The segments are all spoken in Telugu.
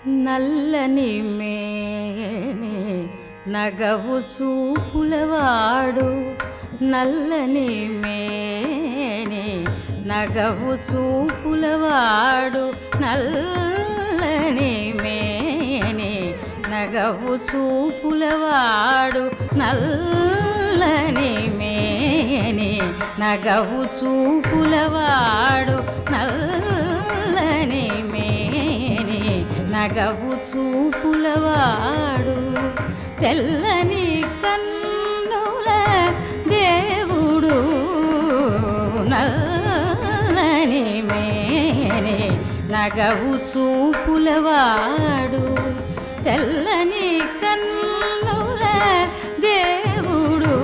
నల్లని మేనే నగవు చూపులవాడు నల్లని మేనే నగవు చూపులవాడు నల్లని మేనే నగవు చూపులవాడు నల్లని మేనే నగవు చూపులవాడు నల్లని మేనే నగవు చూపులవాడు తెల్లని కన్నుల దేవుడు నల్లని మేనే నగవు చూపులవాడు తెల్లని కన్నుల దేవుడు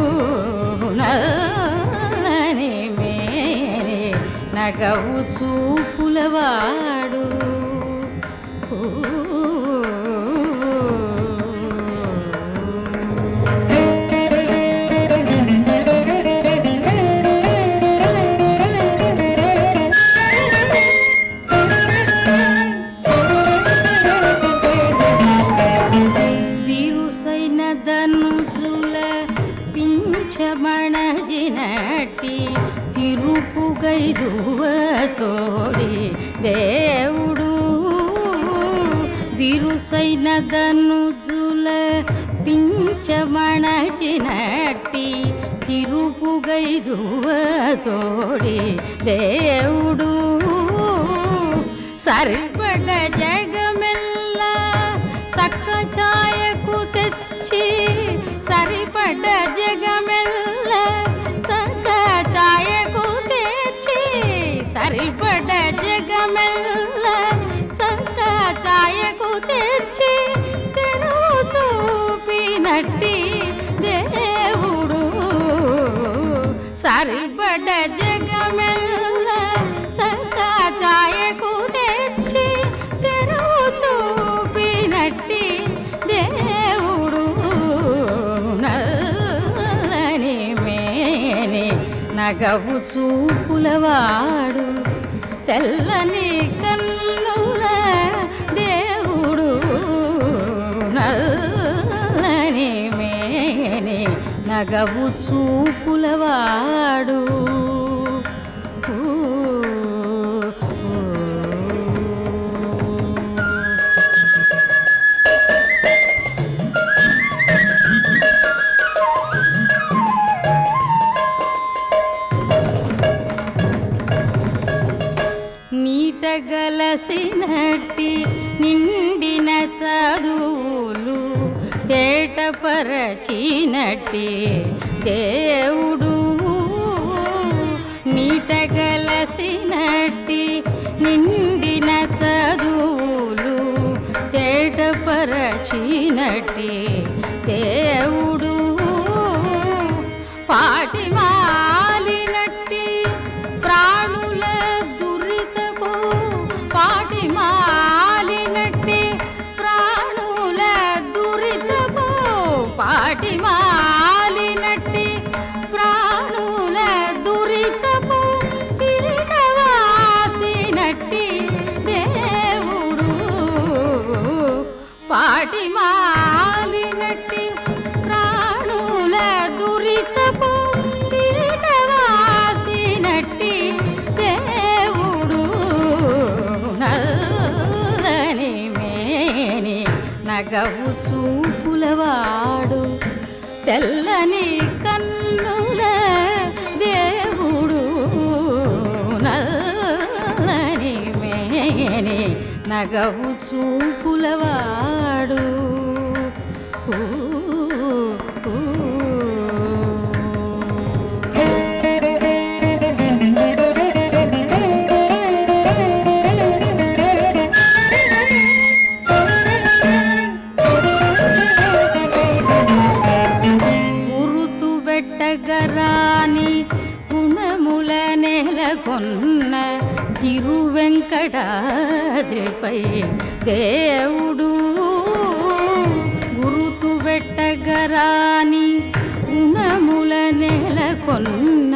నల్లని మేనే నగవు చూపులవాడు బిరుసైన ధనుజుల పింఛమణజినటి తిరుపుగైదువ తోడి దేవుడు బిరుసైన ధనుజుల పింఛమణజినటి తిరుపుగైదువ తోడి దేవుడు సరిపడ జగమెల్ల చక్క ఛాయకు తెచ్చి సరిపడ్డ జగమెల్ల చక్క ఛాయకు తెచ్చి సరిపడ్డ జగమెల్ల చక్క ఛాయకు తెచ్చి తెరువు చూపినట్టి దేవుడు సరిపడ్డ జగమెల్ల చక్క ఛాయకు తెచ్చి తెరువు చూపినట్టి దేవుడు నల్లని మేని నగవు చూపులవాడు తెల్లని కన్నుల దేవుడు నల్లని మేని నగవు చూపులవాడు ఊ, ఊ. నీటగలసినట్టి నిండిన చదువులు తేటపరచినట్టి దేవుడు నీటగలసినట్టి నిండిన చదువులు తేటపరచినట్టి దేవుడు పాటి మాలినట్టి ప్రాణుల దురితకు పాటి మాలినట్టి ప్రాణుల దురితకు పాటి మాలినట్టి ప్రాణుల దురితపు తిరిగవాసినట్టి దేవుడు పాటి మాలినట్టి ప్రాణుల దురితపు తిరిగవాసినట్టి దేవుడు నల్లని మేని నగవు చూపులవాడు తెల్లని కన్నుల దేవుడు నల్లని మేని నగవు చూపులవాడు ఊ, ఊ. గురుతు పెట్టగరాని గుణముల నెలకొన్న తిరువెంకటాద్రిపై దేవుడు గురుతు పెట్టగరాని గుణముల నెలకొన్న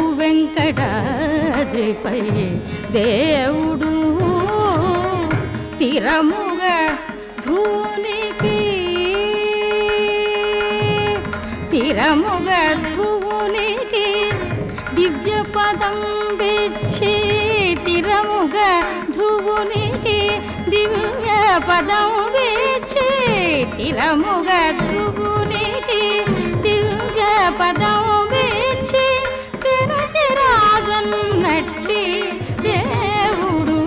తిరువెంకటాద్రిపై దేవుడు స్థిరముగ ధ్రువునికి స్థిరముగ ధ్రువునికి దివ్య పదం విచ్చి తిరముగ ధ్రువునికి దివ్య పదం విచ్చి తిరముగ ధ్రువునికి దివ్య పదం విచ్చి తిరచిరాజన్నట్టి దేవుడు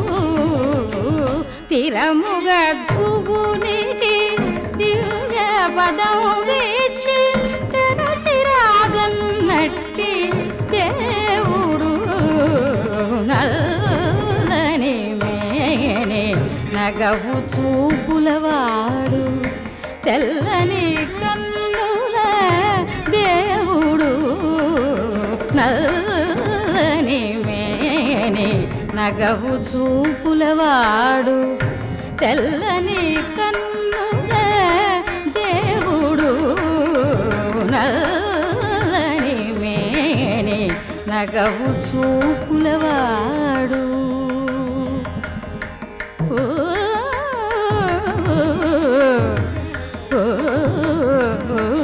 తిరముగ ధ్రువునికి దివ్య పదం విచ్చి తిరచిరాజన్నట్టి దేవుడు నల్లని మేనే నగవు చూపులవాడు తెల్లని కన్నుల దేవుడు నల్లని మేనే నగవు చూపులవాడు తెల్లని కన్నుల దేవుడు నల్లని మేనే నగవు చూపులవాడు ఓ, ఓ, ఓ, ఓ,